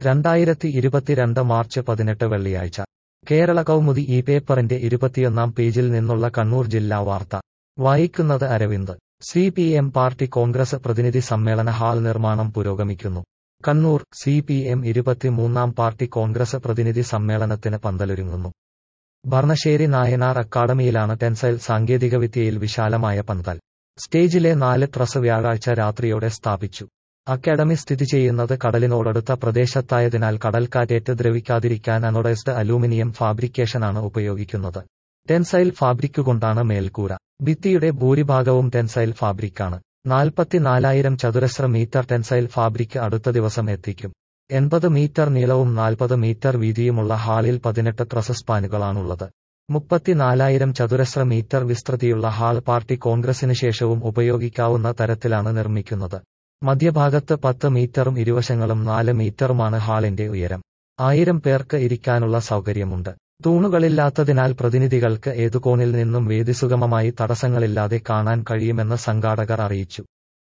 രണ്ടായിരത്തി ഇരുപത്തിരണ്ട് മാർച്ച് പതിനെട്ട് വെള്ളിയാഴ്ച കേരള കൗമുദി ഈ പേപ്പറിന്റെ ഇരുപത്തിയൊന്നാം പേജിൽ നിന്നുള്ള കണ്ണൂർ ജില്ലാ വാർത്ത വായിക്കുന്നത് Aravind C P M party congress പ്രതിനിധി സമ്മേളന ഹാൾ നിർമ്മാണം പുരോഗമിക്കുന്നു കണ്ണൂർ സി പി എം ഇരുപത്തിമൂന്നാം പാർട്ടി കോൺഗ്രസ് പ്രതിനിധി സമ്മേളനത്തിന് പന്തലൊരുങ്ങുന്നു ഭർണശ്ശേരി നായനാർ അക്കാദമിയിലാണ് ടെൻസൈൽ സാങ്കേതികവിദ്യയിൽ വിശാലമായ പന്തൽ സ്റ്റേജിലെ നാല് ട്രസ് വ്യാഴാഴ്ച രാത്രിയോടെ സ്ഥാപിച്ചു അക്കാദമി സ്ഥിതി ചെയ്യുന്നത് കടലിനോടടുത്ത പ്രദേശത്തായതിനാൽ കടൽക്കാറ്റേറ്റ് ദ്രവിക്കാതിരിക്കാൻ അനോഡൈസ്ഡ് അലൂമിനിയം ഫാബ്രിക്കേഷനാണ് ഉപയോഗിക്കുന്നത് ടെൻസൈൽ ഫാബ്രിക്കുകൊണ്ടാണ് മേൽക്കൂര ഭിത്തിയുടെ ഭൂരിഭാഗവും ടെൻസൈൽ ഫാബ്രിക്കാണ് നാൽപ്പത്തിനാലായിരം ചതുരശ്ര മീറ്റർ ടെൻസൈൽ ഫാബ്രിക് അടുത്ത ദിവസം എത്തിക്കും എൺപത് മീറ്റർ നീളവും നാൽപ്പത് മീറ്റർ വീതിയുമുള്ള ഹാളിൽ പതിനെട്ട് ട്രസ് സ്പാനുകളാണുള്ളത് മുപ്പത്തിനാലായിരം ചതുരശ്ര മീറ്റർ വിസ്തൃതിയുള്ള ഹാൾ പാർട്ടി കോൺഗ്രസിന് ശേഷവും ഉപയോഗിക്കാവുന്ന തരത്തിലാണ് നിർമ്മിക്കുന്നത് മധ്യഭാഗത്ത് പത്ത് മീറ്ററും ഇരുവശങ്ങളും നാല് മീറ്ററുമാണ് ഹാളിന്റെ ഉയരം ആയിരം പേർക്ക് ഇരിക്കാനുള്ള സൗകര്യമുണ്ട് തൂണുകളില്ലാത്തതിനാൽ പ്രതിനിധികൾക്ക് ഏതു കോണിൽ നിന്നും വേദിസുഗമമായി തടസ്സങ്ങളില്ലാതെ കാണാൻ കഴിയുമെന്ന് സംഘാടകർ അറിയിച്ചു